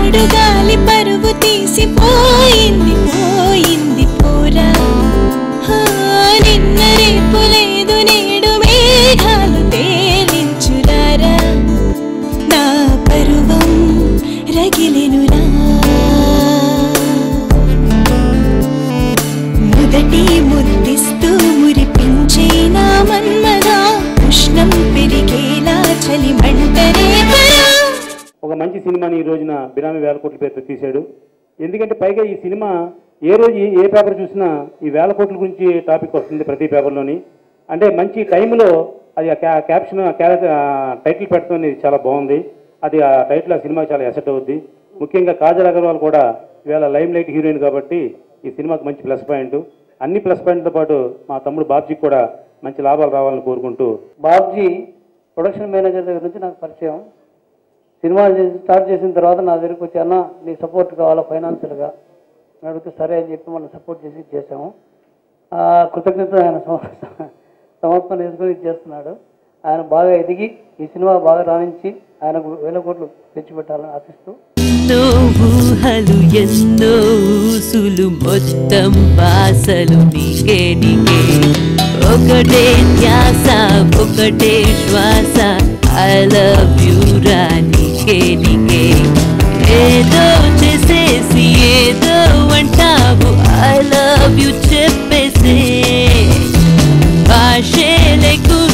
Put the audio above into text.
చూడు గాలి పరువు తీసిపోయింది పోయింది పోరా ఆ, నిన్న రేపు లేదు నేడు మేఘాలు తేలించురారా నా పరువం రగిలెనురా మొదటి ముద్దిస్తూ మురిపించే నా మన్మదా ఉష్ణం పెరిగేలా చలి మంటనే పరా ఒక మంచి సినిమాని ఈ రోజున బినామీ వేల కోట్ల పేరుతో తీశాడు ఎందుకంటే పైగా ఈ సినిమా ఏ రోజు ఏ- ఏ పేపర్ చూసినా ఈ వేల కోట్ల గురించి టాపిక్ వస్తుంది ప్రతి పేపర్లోని అంటే మంచి టైంలో అది ఆ క్యా- క్యాప్షన్ ఆ క్యారెక్టర్ ఆ టైటిల్ పెట్టడం అనేది చాలా బాగుంది అది ఆ టైటిల్ ఆ సినిమాకి చాలా ఎసెట్ అవుద్ది ముఖ్యంగా కాజల్ అగర్వాల్ కూడా ఇవాళ లైమ్ లైట్ హీరోయిన్ కాబట్టి ఈ సినిమాకి మంచి ప్లస్ పాయింట్ అన్ని ప్లస్ పాయింట్తో పాటు మా తమ్ముడు బాబ్జీకి కూడా మంచి లాభాలు రావాలని కోరుకుంటూ బాబ్జీ ప్రొడక్షన్ మేనేజర్ దగ్గర నుంచి నాకు పరిచయం సినిమా చేసి స్టార్ట్ చేసిన తర్వాత నా దగ్గరికి వచ్చి అన్న నీ సపోర్ట్ కావాలా ఫైనాన్షియల్గా అని అడిగితే సరే అని చెప్పి మనం సపోర్ట్ చేసి చేసాము ఆ కృతజ్ఞత ఆయన సమ- సమర్పణ చేసుకొని ఇది చేస్తున్నాడు ఆయన బాగా ఎదిగి ఈ సినిమా బాగా రాణించి ఆయనకు వేల కోట్లు తెచ్చిపెట్టాలని ఆశిస్తూ ఎన్నో ఊహలు ఎన్నో ఊసులు మొత్తం బాసలు నీకే నీకే ఒకటే ధ్యాస ఒకటే శ్వాస ఐ లవ్ యూ రా నీకే నీకే ఏదో చేసేసి ఏదో అంటావు ఐ లవ్ యూ చెప్పేసే భాషే లేకుండా